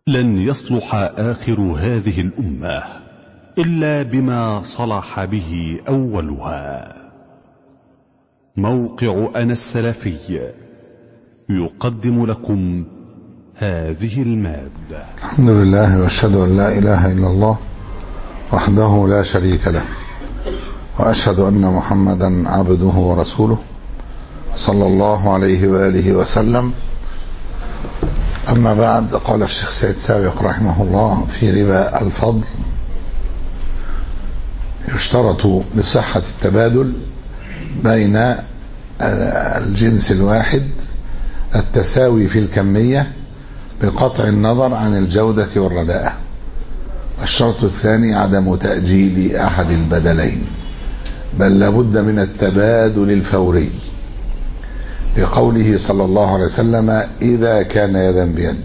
لن يصلح آخر هذه الأمة إلا بما صلح به أولها موقع أنا السلفي يقدم لكم هذه المادة الحمد لله واشهد ان لا اله الا الله وحده لا شريك له واشهد ان محمدا عبده ورسوله صلى الله عليه واله وسلم اما بعد قال الشيخ سيد سابق رحمه الله في ربا الفضل يشترط لصحه التبادل بين الجنس الواحد التساوي في الكميه بقطع النظر عن الجودة والرداءة الشرط الثاني عدم تأجيل أحد البدلين بل لابد من التبادل الفوري لقوله صلى الله عليه وسلم إذا كان يدا بيد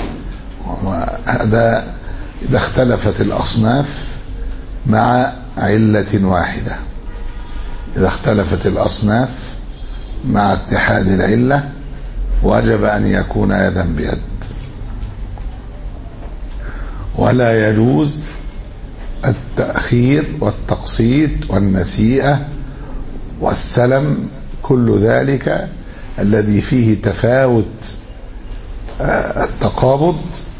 وهذا إذا اختلفت الأصناف مع علة واحدة إذا اختلفت الأصناف مع اتحاد العلة وجب أن يكون يدا بيد ولا يجوز التأخير والتقسيط والنسيئة والسلم كل ذلك الذي فيه تفاوت التقابض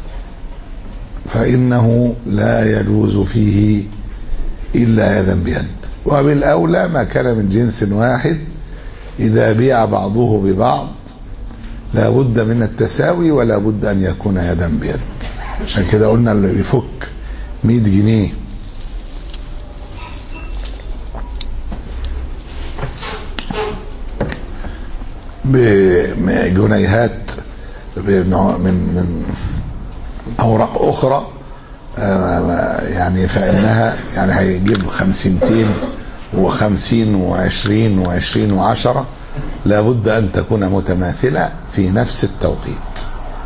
فإنه لا يجوز فيه إلا يدا بيد وبالأولى ما كان من جنس واحد إذا بيع بعضه ببعض لا بد من التساوي ولا بد أن يكون يدا بيد عشان كده قلنا اللي بيفك 100 جنيه بجنيهات من من اوراق اخرى يعني فانها يعني هيجيب خمسينتين وخمسين وعشرين وعشرين وعشرة لابد ان تكون متماثلة في نفس التوقيت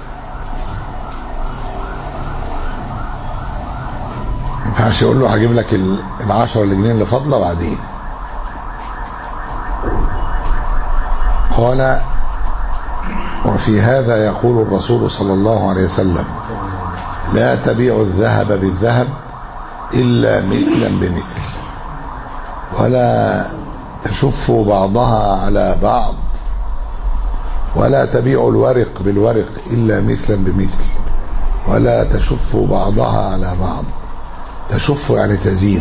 ينفعش يقول له هجيب لك العشرة الجنيه اللي فاضلة بعدين قال وفي هذا يقول الرسول صلى الله عليه وسلم لا تبيع الذهب بالذهب إلا مثلا بمثل ولا تشف بعضها على بعض ولا تبيع الورق بالورق إلا مثلا بمثل ولا تشف بعضها على بعض تشف يعني تزيد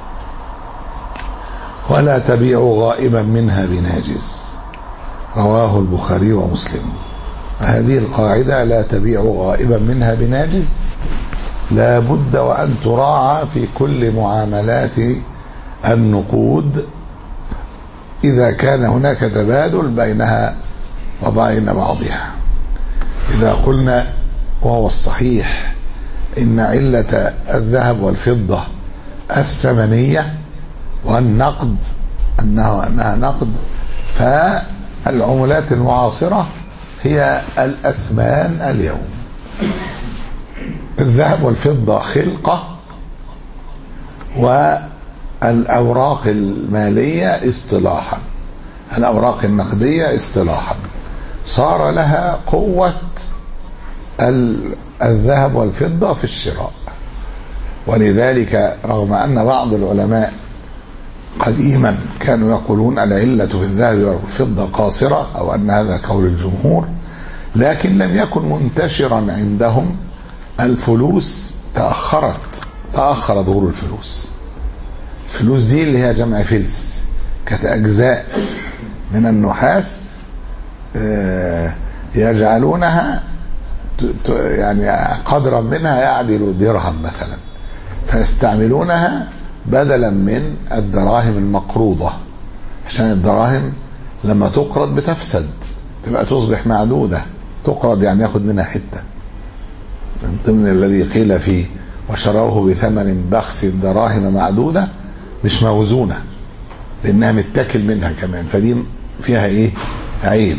ولا تبيع غائبا منها بناجز رواه البخاري ومسلم هذه القاعدة لا تبيع غائبا منها بناجز لا بد وأن تراعى في كل معاملات النقود إذا كان هناك تبادل بينها وبين بعضها إذا قلنا وهو الصحيح إن علة الذهب والفضة الثمنية والنقد أنه أنها نقد فالعملات المعاصرة هي الأثمان اليوم الذهب والفضة خلقة والأوراق المالية اصطلاحا الأوراق النقدية اصطلاحا صار لها قوة الذهب والفضة في الشراء ولذلك رغم أن بعض العلماء قديما كانوا يقولون العلة في الذهب والفضة قاصرة أو أن هذا قول الجمهور لكن لم يكن منتشرا عندهم الفلوس تأخرت تأخر ظهور الفلوس الفلوس دي اللي هي جمع فلس كانت أجزاء من النحاس يجعلونها يعني قدرا منها يعدل درهم مثلا فيستعملونها بدلا من الدراهم المقروضة عشان الدراهم لما تقرض بتفسد تبقى تصبح معدودة تقرض يعني ياخد منها حتة من ضمن الذي قيل فيه وشروه بثمن بخس دراهم معدودة مش موزونة لأنها متاكل منها كمان فدي فيها إيه عيب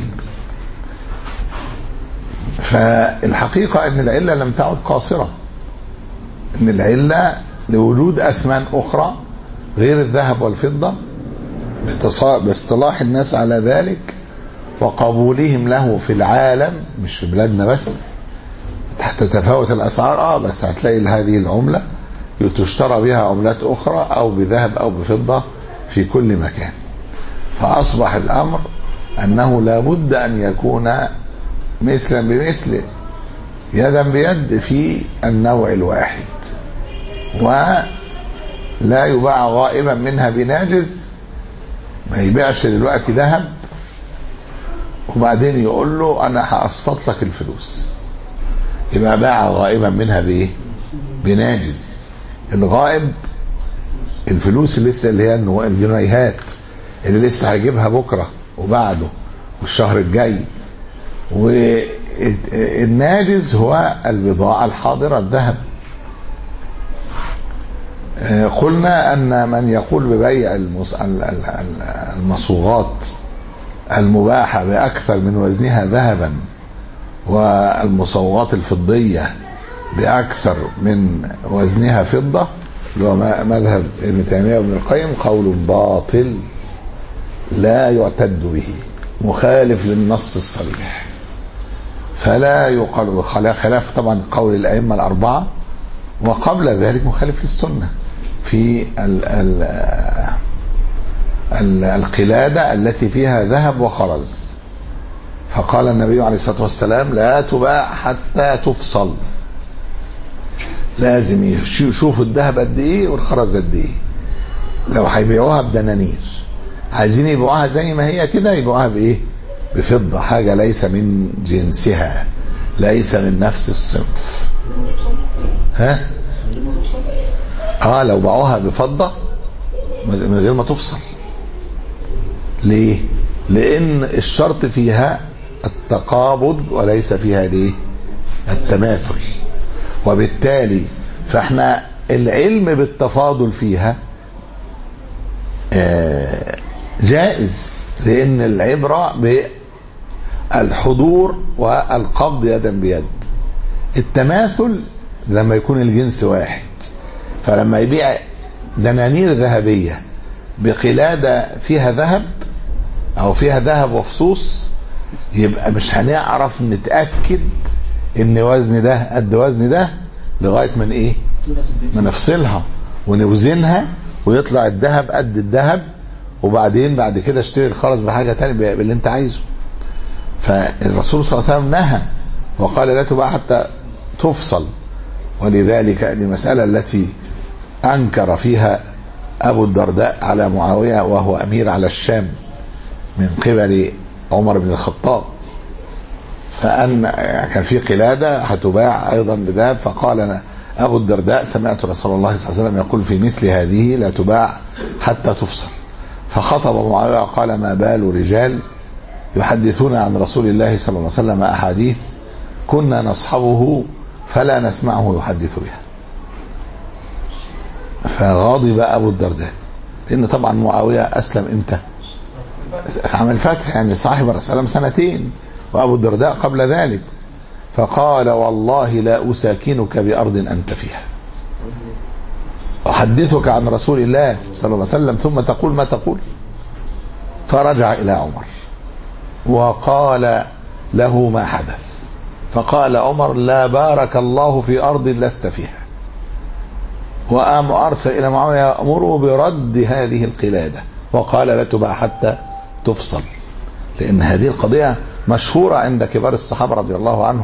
فالحقيقة أن العلة لم تعد قاصرة أن العلة لوجود أثمان أخرى غير الذهب والفضة باصطلاح الناس على ذلك وقبولهم له في العالم مش في بلادنا بس تتفاوت الاسعار اه بس هتلاقي هذه العمله تشترى بها عملات اخرى او بذهب او بفضه في كل مكان فاصبح الامر انه لابد ان يكون مثلا بمثل يدا بيد في النوع الواحد ولا يباع غائبا منها بناجز ما يبيعش دلوقتي ذهب وبعدين يقول له انا هقسط لك الفلوس يبقى باع غائبا منها بايه بناجز الغائب الفلوس اللي لسه اللي هي الجنيهات اللي لسه هيجيبها بكره وبعده والشهر الجاي والناجز هو البضاعة الحاضرة الذهب قلنا أن من يقول ببيع المصوغات المباحة بأكثر من وزنها ذهبا والمصوغات الفضية بأكثر من وزنها فضة اللي هو مذهب ابن تيمية وابن القيم قول باطل لا يعتد به مخالف للنص الصريح فلا يقال خلاف طبعا قول الأئمة الأربعة وقبل ذلك مخالف للسنة في ال ال ال القلادة التي فيها ذهب وخرز فقال النبي عليه الصلاة والسلام لا تباع حتى تفصل لازم يشوفوا الذهب قد ايه والخرز قد ايه لو هيبيعوها بدنانير عايزين يبيعوها زي ما هي كده يبيعوها بايه بفضة حاجة ليس من جنسها ليس من نفس الصنف ها اه لو باعوها بفضة من غير ما تفصل ليه لان الشرط فيها التقابض وليس فيها ليه التماثل وبالتالي فاحنا العلم بالتفاضل فيها آه جائز لان العبرة بالحضور والقبض يدا بيد التماثل لما يكون الجنس واحد فلما يبيع دنانير ذهبية بقلادة فيها ذهب او فيها ذهب وفصوص يبقى مش هنعرف نتأكد ان وزن ده قد وزن ده لغاية من ايه ما نفصلها ونوزنها ويطلع الذهب قد الذهب وبعدين بعد كده اشتري الخرز بحاجة تانية باللي انت عايزه فالرسول صلى الله عليه وسلم نهى وقال لا تباع حتى تفصل ولذلك المسألة التي أنكر فيها أبو الدرداء على معاوية وهو أمير على الشام من قبل عمر بن الخطاب فأن كان في قلادة هتباع أيضا بذهب فقال أبو الدرداء سمعت رسول الله صلى الله عليه وسلم يقول في مثل هذه لا تباع حتى تفصل فخطب معاوية قال ما بال رجال يحدثون عن رسول الله صلى الله عليه وسلم أحاديث كنا نصحبه فلا نسمعه يحدث بها فغضب أبو الدرداء لأن طبعا معاوية أسلم إمتى عمل فتح يعني صاحب الرسول سنتين وأبو الدرداء قبل ذلك فقال والله لا أساكنك بأرض أنت فيها أحدثك عن رسول الله صلى الله عليه وسلم ثم تقول ما تقول فرجع إلى عمر وقال له ما حدث فقال عمر لا بارك الله في أرض لست فيها وقام أرسل إلى معاوية يأمره برد هذه القلادة وقال لا تباع حتى تفصل لأن هذه القضية مشهورة عند كبار الصحابة رضي الله عنهم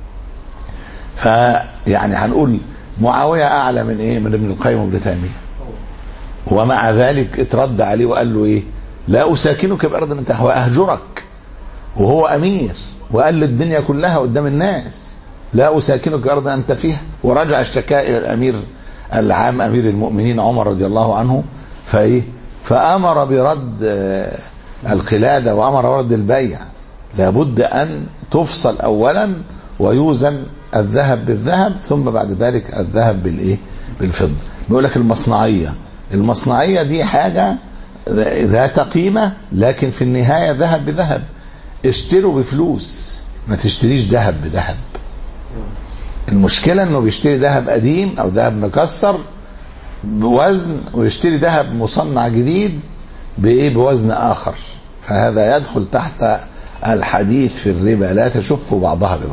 فيعني هنقول معاوية أعلى من إيه من ابن القيم وابن تيمية ومع ذلك اترد عليه وقال له إيه لا أساكنك بأرض أنت وأهجرك وهو أمير وقال للدنيا كلها قدام الناس لا أساكنك بأرض أنت فيها ورجع اشتكى إلى الأمير العام أمير المؤمنين عمر رضي الله عنه فإيه فأمر برد القلادة وأمر برد البيع لابد أن تفصل أولا ويوزن الذهب بالذهب ثم بعد ذلك الذهب بالإيه بالفضة بيقول لك المصنعية المصنعية دي حاجة ذات قيمة لكن في النهاية ذهب بذهب اشتروا بفلوس ما تشتريش ذهب بذهب المشكلة انه بيشتري ذهب قديم او ذهب مكسر بوزن ويشتري ذهب مصنع جديد بايه بوزن اخر فهذا يدخل تحت الحديث في الربا لا تشف بعضها ببعض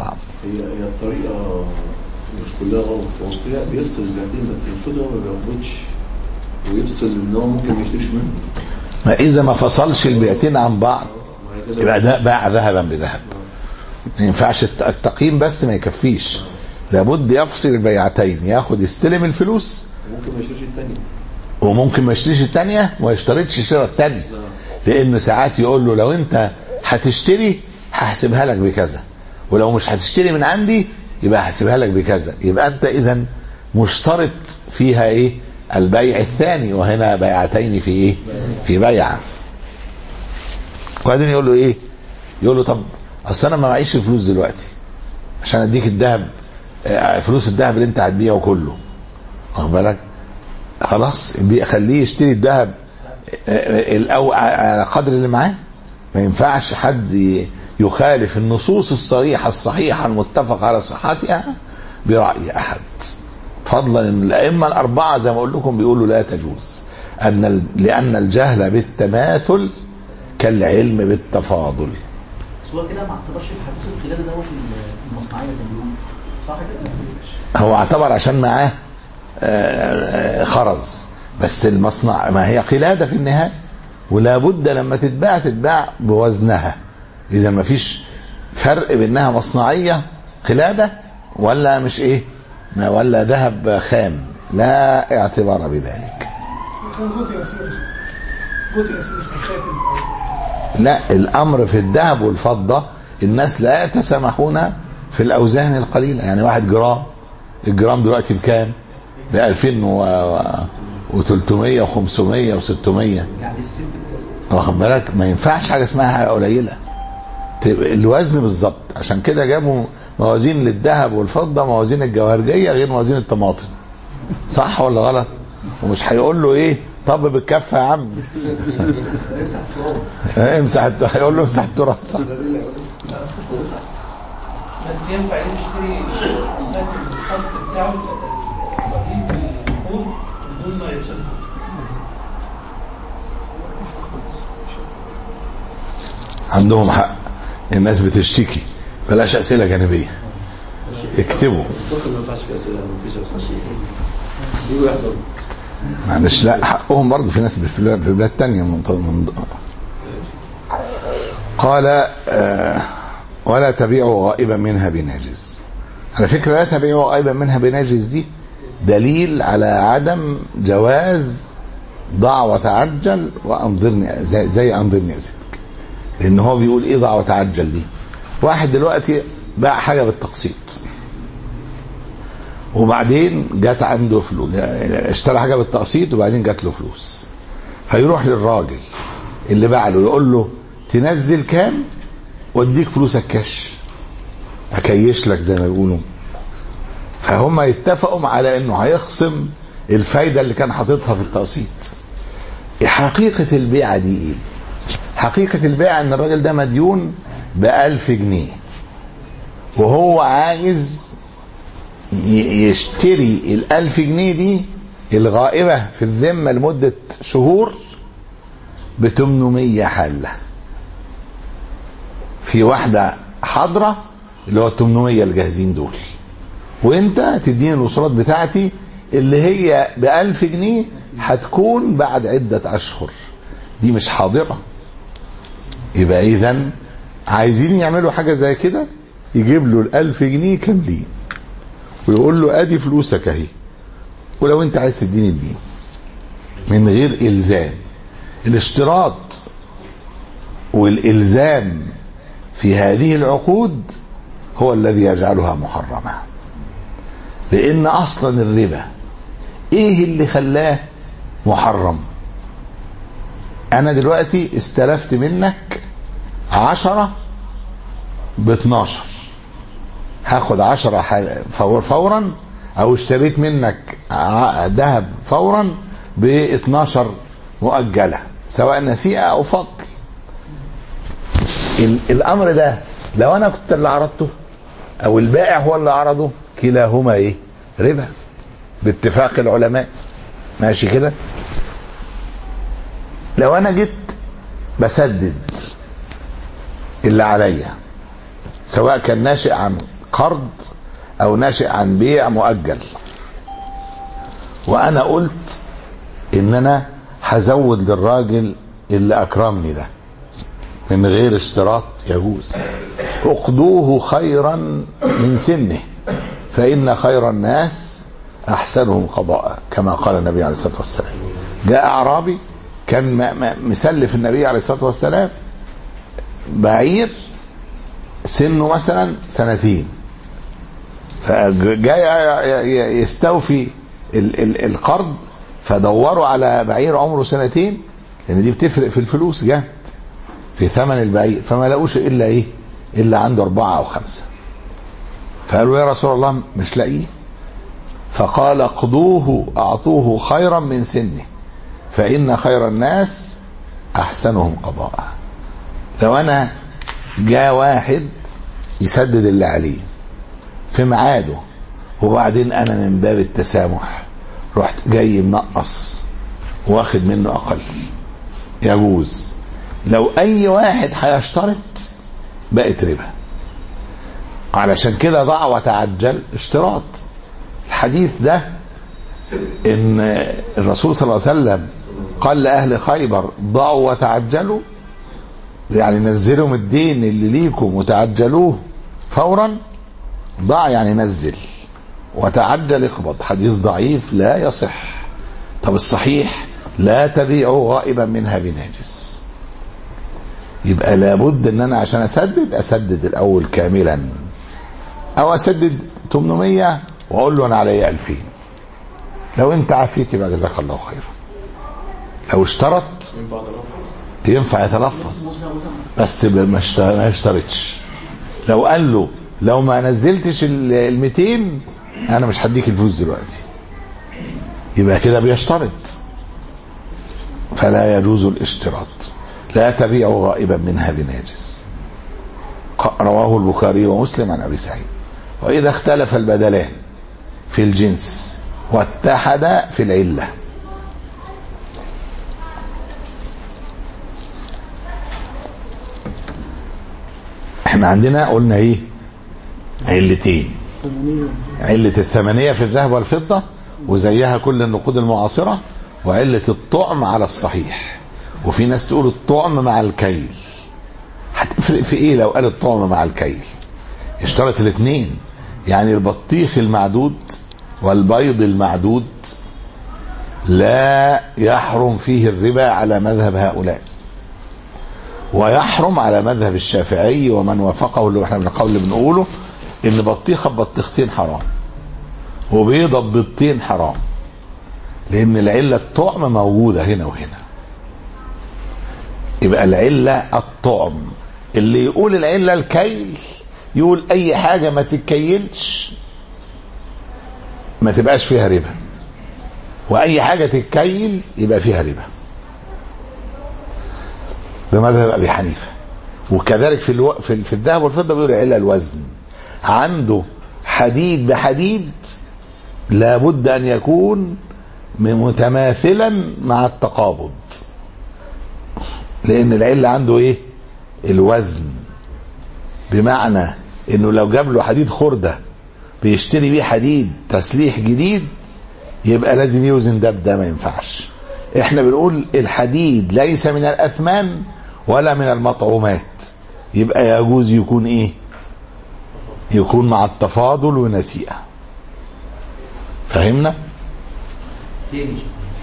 هي هي الطريقة مش كلها غلط هو فيها بيفصل البيعتين بس المفروض هو ما بياخدش ويفصل ان هو ممكن ما يشتريش منه ما اذا ما فصلش البيعتين عن بعض ما هي كده يبقى ده باع ذهبا بذهب ما ينفعش الت- التقييم بس ما يكفيش لابد يفصل البيعتين ياخد يستلم الفلوس ممكن ما يشتريش التاني وممكن ما يشتريش الثانيه وما يشترطش شراء الثانيه لانه ساعات يقول له لو انت هتشتري هحسبها لك بكذا ولو مش هتشتري من عندي يبقى هحسبها لك بكذا يبقى انت اذا مشترط فيها ايه البيع الثاني وهنا بيعتين في ايه في بيعه وبعدين يقول له ايه يقول له طب اصل انا ما معيش فلوس دلوقتي عشان اديك الذهب آه، فلوس الذهب اللي انت هتبيعه كله واخد بالك خلاص بي- خليه يشتري الذهب آه، الأو على قدر اللي معاه ما ينفعش حد ي- يخالف النصوص الصريحة الصحيحة المتفق على صحتها برأي أحد فضلا ان الأئمة الأربعة زي ما أقول لكم بيقولوا لا تجوز أن ال- لأن الجهل بالتماثل كالعلم بالتفاضل بس هو كده ما اعتبرش الحديث الخلال دوت المصنعيه زي ما بيقولوا صح كده؟ هو اعتبر عشان معاه آه، آه، خرز بس المصنع ما هي قلادة في النهاية ولا بد لما تتباع تتباع بوزنها إذا ما فيش فرق بينها مصنعية قلادة ولا مش إيه ما ولا ذهب خام لا اعتبار بذلك كان جزء يسير جزء يسير في الخاتم لا الأمر في الذهب والفضة الناس لا يتسامحون في الأوزان القليلة يعني واحد جرام الجرام دلوقتي بكام؟ ب 2300 و500 و600 يعني السن بتاع- واخد بالك ما ينفعش حاجه اسمها حاجه قليله تبقى الوزن بالظبط عشان كده جابوا موازين للذهب والفضه موازين الجوهرجيه غير موازين الطماطم صح ولا غلط ومش هيقول له ايه طب بالكف يا عم امسح التراب هيقول له امسح التراب صح بس ينفع يشتري الخاتم الخاص بتاعه وبعدين بالنقود بدون ما يفسد عندهم حق الناس بتشتكي بلاش اسئله جانبيه اكتبوا الفقه ما ينفعش فيه اسئله ما فيش اسئله يجوا يحضروا معلش لا حقهم برضه في ناس في بلاد- في بلاد تانية من من قال آه ولا تبيعوا غائبا منها بناجز على فكرة لا تبيعوا غائبا منها بناجز دي دليل على عدم جواز ضع وتعجل وانظرني زي, زي انظرني ازيدك لان هو بيقول ايه ضع وتعجل دي واحد دلوقتي باع حاجة بالتقسيط وبعدين جت عنده فلوس اشترى حاجه بالتقسيط وبعدين جات له فلوس فيروح للراجل اللي باع له يقول له تنزل كام واديك فلوسك كاش اكيش لك زي ما بيقولوا فهم يتفقوا على انه هيخصم الفايده اللي كان حاططها في التقسيط حقيقه البيعه دي ايه حقيقه البيعه ان الراجل ده مديون بألف جنيه وهو عايز ي- يشتري الألف جنيه دي الغائبة في الذمة لمدة شهور ب 800 حلة في واحدة حاضرة اللي هو 800 الجاهزين دول وانت تديني الوصولات بتاعتي اللي هي ب 1000 جنيه هتكون بعد عدة أشهر دي مش حاضرة يبقى إذا عايزين يعملوا حاجة زي كده يجيب له الألف جنيه كاملين ويقول له ادي فلوسك اهي ولو انت عايز تديني الدين من غير الزام الاشتراط والالزام في هذه العقود هو الذي يجعلها محرمه لان اصلا الربا ايه اللي خلاه محرم انا دلوقتي استلفت منك عشرة ب 12 هاخد عشرة حل- فور فورا او اشتريت منك ع- ذهب فورا ب 12 مؤجلة سواء نسيئة او فضل ال- الامر ده لو انا كنت اللي عرضته او البائع هو اللي عرضه كلاهما ايه ربا باتفاق العلماء ماشي كده لو انا جيت بسدد اللي عليا سواء كان ناشئ عن قرض او ناشئ عن بيع مؤجل وانا قلت ان انا هزود للراجل اللي اكرمني ده من غير اشتراط يجوز اقضوه خيرا من سنه فان خير الناس احسنهم قضاء كما قال النبي عليه الصلاه والسلام جاء اعرابي كان م- م- مسلف النبي عليه الصلاه والسلام بعير سنه مثلا سنتين فجاء يستوفي ال- ال- القرض فدوروا على بعير عمره سنتين لان دي بتفرق في الفلوس جامد في ثمن البعير فما لقوش الا ايه الا عنده اربعه او خمسه فقالوا يا رسول الله مش لاقيه فقال اقضوه اعطوه خيرا من سنه فان خير الناس احسنهم قضاء لو انا جاء واحد يسدد اللي عليه في ميعاده وبعدين انا من باب التسامح رحت جاي منقص واخد منه اقل يجوز لو اي واحد هيشترط بقت ربا علشان كده ضع وتعجل اشتراط الحديث ده ان الرسول صلى الله عليه وسلم قال لاهل خيبر ضعوا وتعجلوا يعني نزلوا من الدين اللي ليكم وتعجلوه فورا ضع يعني نزل وتعجل اقبض حديث ضعيف لا يصح طب الصحيح لا تبيعوا غائبا منها بناجس يبقى لابد ان انا عشان اسدد اسدد الاول كاملا او اسدد 800 واقول له انا عليا 2000 لو انت عافيت يبقى جزاك الله خير لو اشترط ينفع يتلفظ بس ب- ما اشت- ما يشترطش لو قال له لو ما نزلتش ال 200 انا مش هديك الفلوس دلوقتي يبقى كده بيشترط فلا يجوز الاشتراط لا تبيعوا غائبا منها بناجس ق- رواه البخاري ومسلم عن ابي سعيد واذا اختلف البدلان في الجنس واتحدا في العله احنا عندنا قلنا ايه علتين علة الثمنية في الذهب والفضة وزيها كل النقود المعاصرة وعلة الطعم على الصحيح وفي ناس تقول الطعم مع الكيل هتفرق في ايه لو قال الطعم مع الكيل يشترط الاثنين يعني البطيخ المعدود والبيض المعدود لا يحرم فيه الربا على مذهب هؤلاء ويحرم على مذهب الشافعي ومن وافقه اللي احنا بنقول اللي بنقوله ان بطيخه ببطيختين حرام وبيضه ببيضتين حرام لان العله الطعم موجوده هنا وهنا يبقى العله الطعم اللي يقول العله الكيل يقول اي حاجه ما تتكيلش ما تبقاش فيها ربا واي حاجه تتكيل يبقى فيها ربا ده مذهب ابي حنيفه وكذلك في الو... في, ال- في الذهب والفضه بيقول الا الوزن عنده حديد بحديد لابد ان يكون متماثلا مع التقابض لان العله عنده ايه الوزن بمعنى انه لو جاب له حديد خرده بيشتري بيه حديد تسليح جديد يبقى لازم يوزن ده بده ما ينفعش احنا بنقول الحديد ليس من الاثمان ولا من المطعومات يبقى يجوز يكون ايه يكون مع التفاضل ونسيئة فهمنا تاني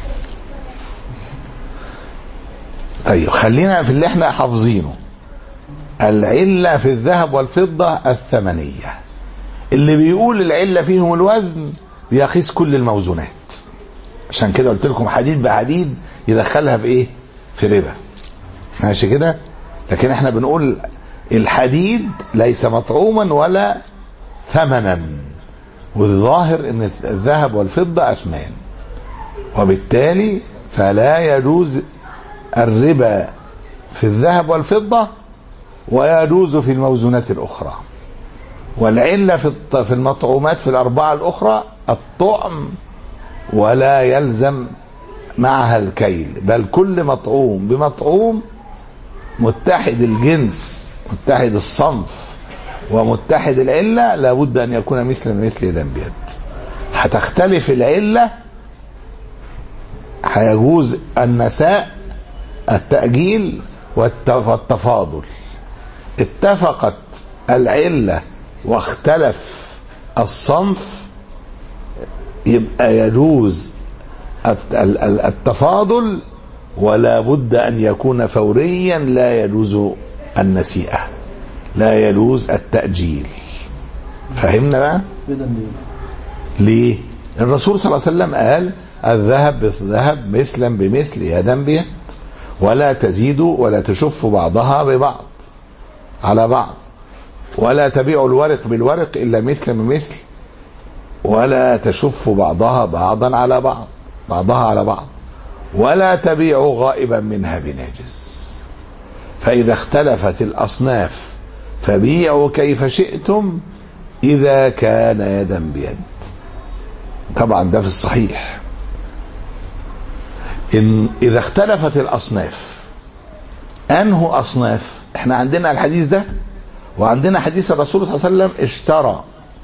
طيب خلينا في اللي احنا حافظينه العلة في الذهب والفضة الثمنية اللي بيقول العلة فيهم الوزن بيقيس كل الموزونات عشان كده قلت لكم حديد بحديد يدخلها في ايه في ربا ماشي كده لكن احنا بنقول الحديد ليس مطعوما ولا ثمنا والظاهر ان الذهب والفضة اثمان وبالتالي فلا يجوز الربا في الذهب والفضة ويجوز في الموزونات الأخرى والعلة في الط- في المطعومات في الأربعة الأخرى الطعم ولا يلزم معها الكيل بل كل مطعوم بمطعوم متحد الجنس متحد الصنف ومتحد العلة لابد أن يكون مثل مثل يدا بيد هتختلف العلة هيجوز النساء التأجيل والت- والتفاضل اتفقت العلة واختلف الصنف يبقى يجوز الت- ال- ال- التفاضل ولا بد أن يكون فوريا لا يجوز النسيئة لا يجوز التأجيل فهمنا بقى كده إن ليه الرسول صلى الله عليه وسلم قال الذهب بالذهب مثلا بمثل يدا بيد ولا تزيد ولا تشف بعضها ببعض على بعض ولا تبيع الورق بالورق إلا مثل بمثل ولا تشف بعضها بعضا على بعض بعضها على بعض ولا تبيع غائبا منها بناجز فإذا اختلفت الأصناف فبيعوا كيف شئتم إذا كان يدا بيد طبعا ده في الصحيح إن إذا اختلفت الأصناف أنه أصناف احنا عندنا الحديث ده وعندنا حديث الرسول صلى الله عليه وسلم اشترى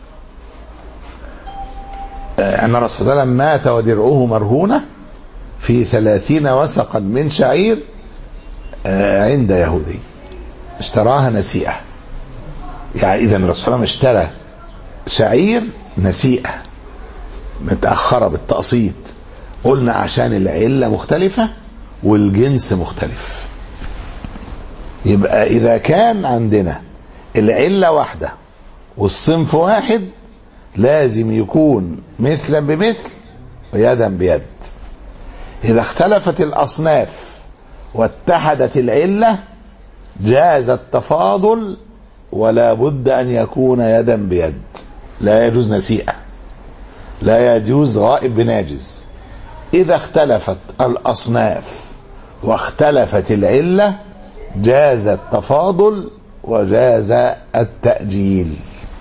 آه، أن الرسول صلى الله عليه وسلم مات ودرعه مرهونة في ثلاثين وسقا من شعير آه، عند يهودي اشتراها نسيئة يعني إذا الرسول صلى الله عليه وسلم اشترى شعير نسيئة متأخرة بالتقسيط قلنا عشان العلة مختلفة والجنس مختلف يبقى إذا كان عندنا العلة واحدة والصنف واحد لازم يكون مثلا بمثل ويدا بيد إذا اختلفت الأصناف واتحدت العلة جاز التفاضل ولا بد أن يكون يدا بيد لا يجوز نسيئة لا يجوز غائب بناجز إذا اختلفت الأصناف واختلفت العلة جاز التفاضل وجاز التأجيل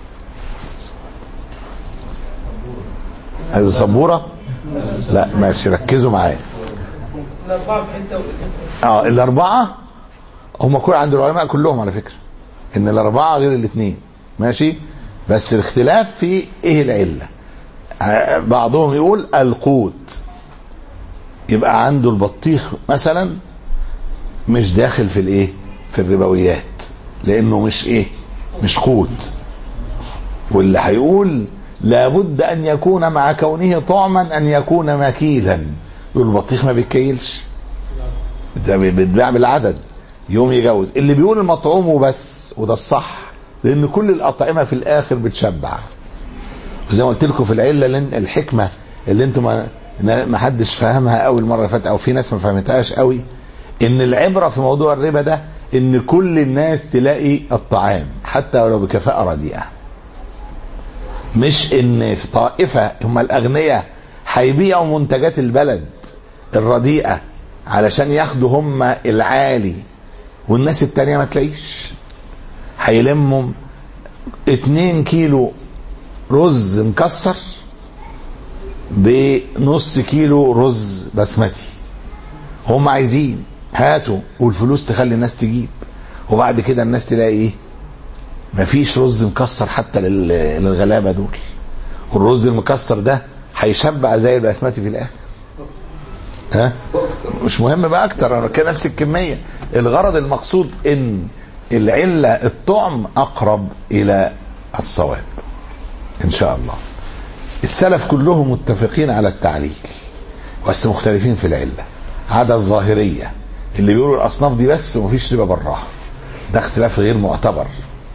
هذه سبورة لا ماشي ركزوا معايا الأربعة في حتة والحتة اه الأربعة هم كل عند العلماء كلهم على فكرة إن الأربعة غير الاثنين ماشي بس الاختلاف في إيه العلة ع- بعضهم يقول القوت يبقى عنده البطيخ مثلا مش داخل في الايه في الربويات لانه مش ايه مش قوت واللي هيقول لابد ان يكون مع كونه طعما ان يكون مكيلا يقول البطيخ ما بيتكيلش ده بيتباع بالعدد يوم يجوز اللي بيقول المطعوم وبس وده الصح لان كل الاطعمه في الاخر بتشبع وزي ما قلت لكم في العله اللي الحكمه اللي انتم ما ما حدش فهمها قوي المره اللي فاتت او في ناس ما فهمتهاش قوي ان العبره في موضوع الربا ده ان كل الناس تلاقي الطعام حتى ولو بكفاءه رديئه مش ان في طائفه هم الاغنياء هيبيعوا منتجات البلد الرديئه علشان ياخدوا هم العالي والناس التانية ما تلاقيش هيلموا اتنين كيلو رز مكسر بنص كيلو رز بسمتي هم عايزين هاتوا والفلوس تخلي الناس تجيب وبعد كده الناس تلاقي ايه مفيش رز مكسر حتى لل- للغلابه دول والرز المكسر ده هيشبع زي البسمتي في الاخر ها مش مهم بقى اكتر انا كده نفس الكميه الغرض المقصود ان العله الطعم اقرب الى الصواب ان شاء الله السلف كلهم متفقين على التعليل بس مختلفين في العله عدا الظاهريه اللي بيقولوا الاصناف دي بس ومفيش ربا براها ده اختلاف غير معتبر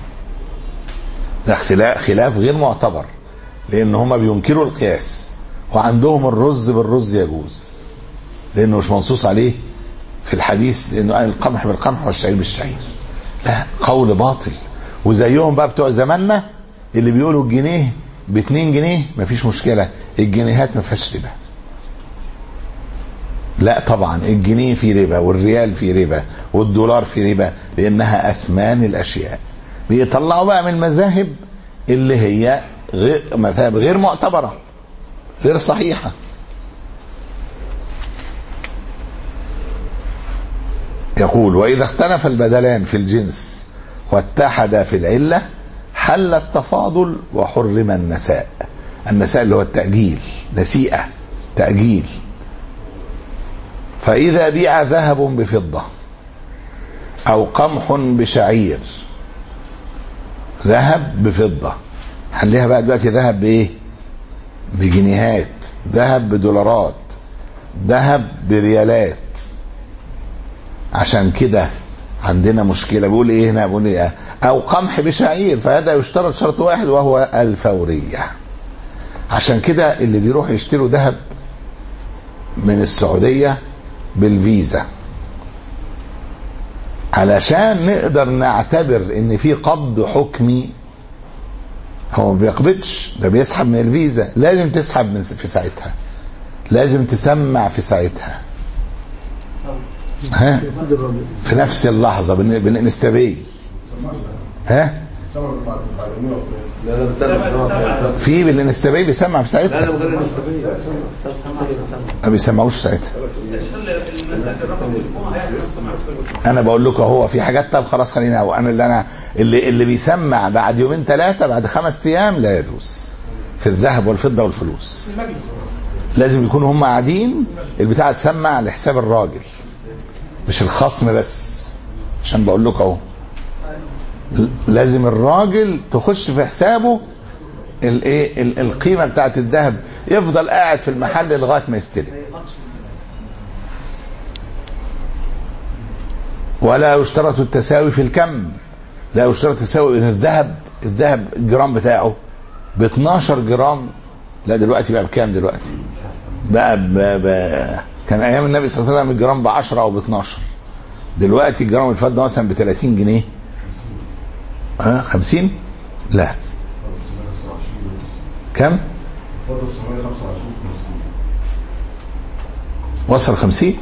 ده اختلاف خلاف غير معتبر لان هما بينكروا القياس وعندهم الرز بالرز يجوز لانه مش منصوص عليه في الحديث لانه قال القمح بالقمح والشعير بالشعير لا قول باطل وزيهم بقى بتوع زماننا اللي بيقولوا الجنيه ب 2 جنيه مفيش مشكله الجنيهات ما فيهاش ربا لا طبعا الجنيه فيه ربا والريال فيه ربا والدولار فيه ربا لانها اثمان الاشياء بيطلعوا بقى من المذاهب اللي هي غير مذاهب غير معتبره غير صحيحه يقول واذا اختلف البدلان في الجنس واتحدا في العله حل التفاضل وحرم النساء النساء اللي هو التأجيل نسيئة تأجيل فإذا بيع ذهب بفضة أو قمح بشعير ذهب بفضة خليها بقى دلوقتي ذهب بإيه؟ بجنيهات ذهب بدولارات ذهب بريالات عشان كده عندنا مشكلة بيقول إيه هنا بيقول إيه أو قمح بشعير فهذا يشترط شرط واحد وهو الفورية عشان كده اللي بيروح يشتروا ذهب من السعودية بالفيزا علشان نقدر نعتبر ان في قبض حكمي هو ما بيقبضش ده بيسحب من الفيزا لازم تسحب من في ساعتها لازم تسمع في ساعتها ها في نفس اللحظة بن- بنستبي ها لا لا بتسمع بتسمع في بالانستبي بيسمع في لا لا ساعتها من غير المستفيد ما بيسمعوش في ساعتها انا بقول لكم هو في حاجات طب خلاص خلينا هو انا اللي انا اللي اللي بيسمع بعد يومين ثلاثه بعد خمس ايام لا يجوز في الذهب والفضه والفلوس لازم يكونوا هم قاعدين البتاع تسمع لحساب الراجل مش الخصم بس عشان بقول لكم اهو ل- لازم الراجل تخش في حسابه الايه ال- القيمه بتاعت الذهب يفضل قاعد في المحل لغايه ما يستلم ولا يشترط التساوي في الكم لا يشترط التساوي ان الذهب الذهب الجرام بتاعه ب 12 جرام لا دلوقتي بقى بكام دلوقتي بقى ب... ب... كان ايام النبي صلى الله عليه وسلم الجرام ب 10 او ب 12 دلوقتي الجرام الفضه مثلا ب 30 جنيه ها 50 لا كم وصل 50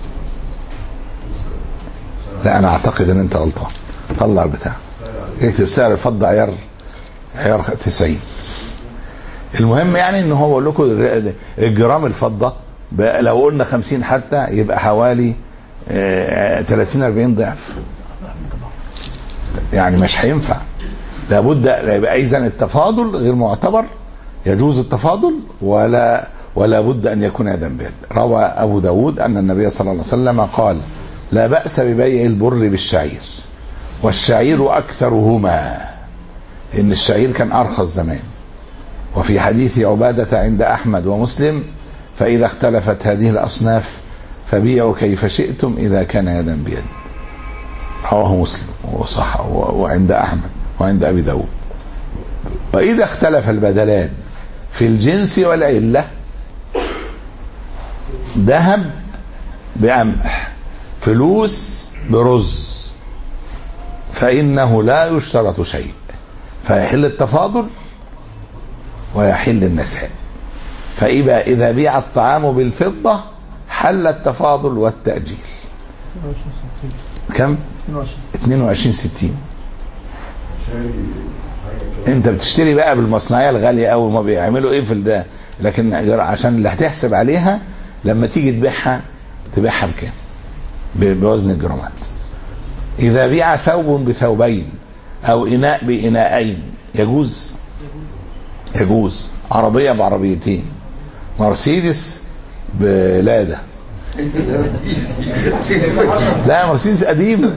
لا انا اعتقد ان انت غلطان طلع البتاع اكتب سعر الفضه عيار عيار 90 المهم يعني ان هو بقول لكم الجرام الفضه بقى لو قلنا 50 حتى يبقى حوالي آه، 30 40 ضعف يعني مش هينفع لابد يبقى اذا التفاضل غير معتبر يجوز التفاضل ولا ولا بد ان يكون يدا بيد روى ابو داود ان النبي صلى الله عليه وسلم قال لا باس ببيع البر بالشعير والشعير اكثرهما ان الشعير كان ارخص زمان وفي حديث عباده عند احمد ومسلم فاذا اختلفت هذه الاصناف فبيعوا كيف شئتم اذا كان يدا بيد رواه مسلم وصح وعند احمد وعند ابي داود واذا اختلف البدلان في الجنس والعله ذهب بقمح فلوس برز فانه لا يشترط شيء فيحل التفاضل ويحل النساء فإذا إذا بيع الطعام بالفضة حل التفاضل والتأجيل كم 22 60 انت بتشتري بقى بالمصنعيه الغاليه قوي ما بيعملوا ايه في ده لكن عشان اللي هتحسب عليها لما تيجي تبيعها تبيعها بكام ب- بوزن الجرامات اذا بيع ثوب بثوبين او اناء باناءين يجوز يجوز عربيه بعربيتين مرسيدس بلاده لا مرسيدس قديم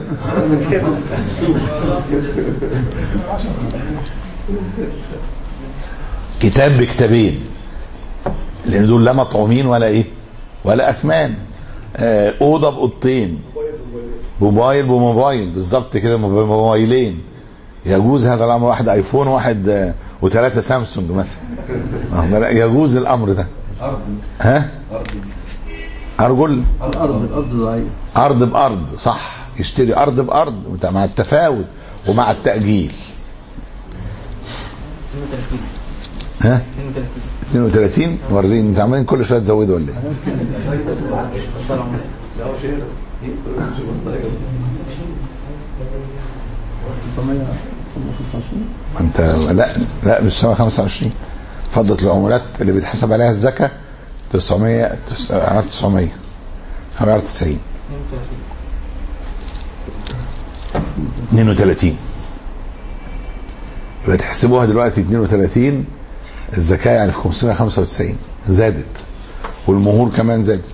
كتاب بكتابين لان دول لا مطعومين ولا ايه ولا اثمان آه، اوضه باوضتين موبايل بموبايل بالظبط كده موبايلين يجوز هذا الامر واحد ايفون واحد آه، وثلاثه سامسونج مثلا آه، لا، يجوز الامر ده ها ارجل الارض الارض ضعيف ارض بارض صح يشتري ارض بارض وت- مع التفاوت ومع التاجيل 32 ها 32 32 وريني انتوا عمالين كل شويه تزودوا ولا ايه طلع ما انت لا لا مش 725 فضة العمولات اللي بيتحسب عليها الزكاة 900 تس- عيار 900 او عيار 90 32 يبقى تحسبوها دلوقتي 32 الزكاة يعني في 595 زادت والمهور كمان زادت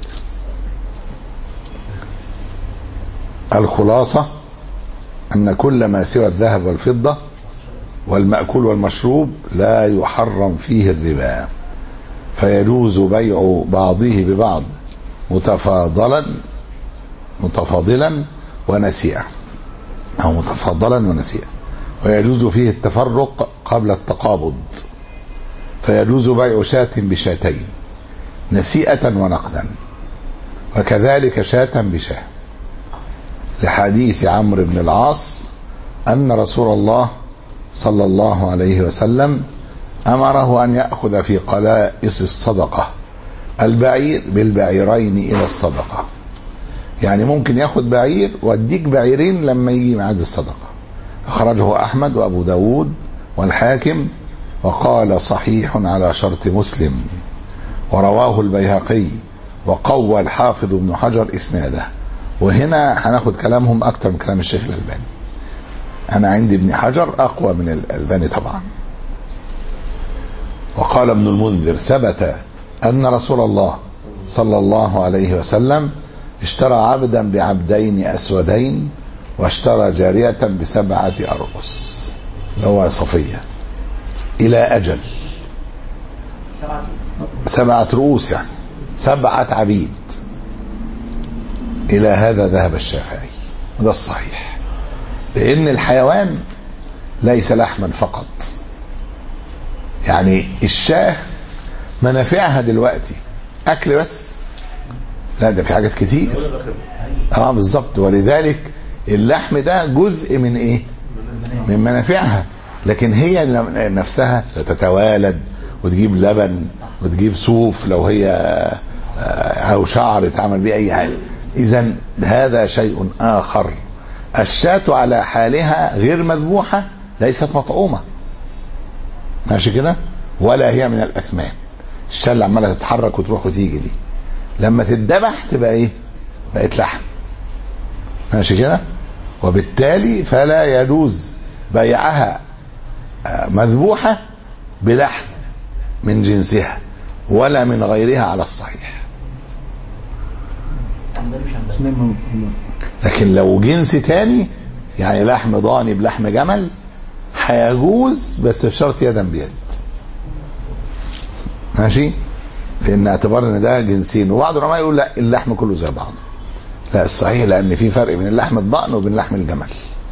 الخلاصة أن كل ما سوى الذهب والفضة والمأكول والمشروب لا يحرم فيه الربا فيجوز بيع بعضه ببعض متفاضلا متفاضلا ونسيئا أو متفضلا ونسيئا ويجوز فيه التفرق قبل التقابض فيجوز بيع شاة بشاتين نسيئة ونقدا وكذلك شاة بشاه لحديث عمرو بن العاص أن رسول الله صلى الله عليه وسلم أمره أن يأخذ في قلائص الصدقة البعير بالبعيرين إلى الصدقة يعني ممكن ياخد بعير واديك بعيرين لما يجي ميعاد الصدقة أخرجه أحمد وأبو داود والحاكم وقال صحيح على شرط مسلم ورواه البيهقي وقوى الحافظ ابن حجر إسناده وهنا هناخد كلامهم أكتر من كلام الشيخ الألباني أنا عندي ابن حجر أقوى من الألباني طبعا وقال ابن المنذر ثبت أن رسول الله صلى الله عليه وسلم اشترى عبدا بعبدين أسودين واشترى جارية بسبعة أرقص اللي هو صفية إلى أجل سبعة سبعة رؤوس يعني سبعة عبيد إلى هذا ذهب الشافعي وده الصحيح لأن الحيوان ليس لحما فقط يعني الشاه منافعها دلوقتي أكل بس لا ده في حاجات كتير اه بالظبط ولذلك اللحم ده جزء من ايه من منافعها لكن هي نفسها تتوالد وتجيب لبن وتجيب صوف لو هي آه، او شعر يتعمل بيه اي حاجه اذا هذا شيء اخر الشاة على حالها غير مذبوحه ليست مطعومه ماشي كده ولا هي من الاثمان الشاة اللي عماله تتحرك وتروح وتيجي دي لما تتذبح تبقى ايه بقت لحم ماشي كده وبالتالي فلا يجوز بيعها آه، مذبوحة بلحم من جنسها ولا من غيرها على الصحيح عندنا مش عندنا لكن لو جنس تاني يعني لحم ضاني بلحم جمل هيجوز بس بشرط يدا بيد ماشي لان اعتبار ان ده جنسين وبعض العلماء يقول لا اللحم كله زي بعضه لا الصحيح لان في فرق بين اللحم الضأن وبين لحم الجمل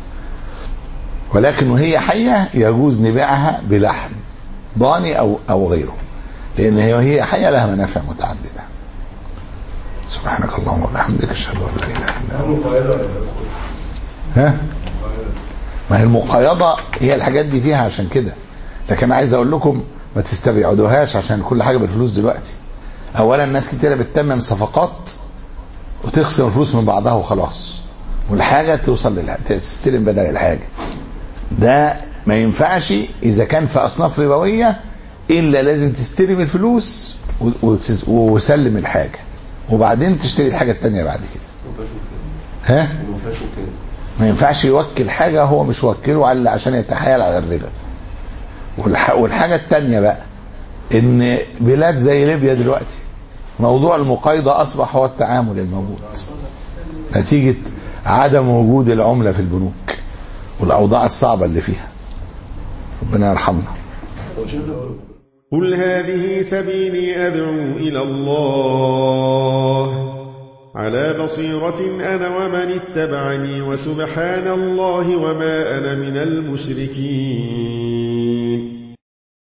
ولكن وهي حيه يجوز نبيعها بلحم ضاني او او غيره لان هي وهي حيه لها منافع متعدده سبحانك اللهم وبحمدك اشهد ان لا اله الا انت ها ما هي المقايضه هي الحاجات دي فيها عشان كده لكن انا عايز اقول لكم ما تستبعدوهاش عشان كل حاجه بالفلوس دلوقتي اولا ناس كتيره بتتمم صفقات وتخصم الفلوس من بعضها وخلاص والحاجه توصل للح... تستلم بدل الحاجه ده ما ينفعش اذا كان في اصناف ربويه الا لازم تستلم الفلوس و- وتس- وسلم الحاجه وبعدين تشتري الحاجه التانيه بعد كده ما فيهاش وكاله ها ما فيهاش وكاله ما ينفعش يوكل حاجة هو مش وكله على عشان يتحايل على الربا والح... والحاجة التانية بقى ان بلاد زي ليبيا دلوقتي موضوع المقايضة اصبح هو التعامل الموجود نتيجة عدم وجود العملة في البنوك والاوضاع الصعبة اللي فيها ربنا يرحمنا هو شايف قل هذه سبيلي أدعو إلى الله على بصيرة أنا ومن اتبعني وسبحان الله وما أنا من المشركين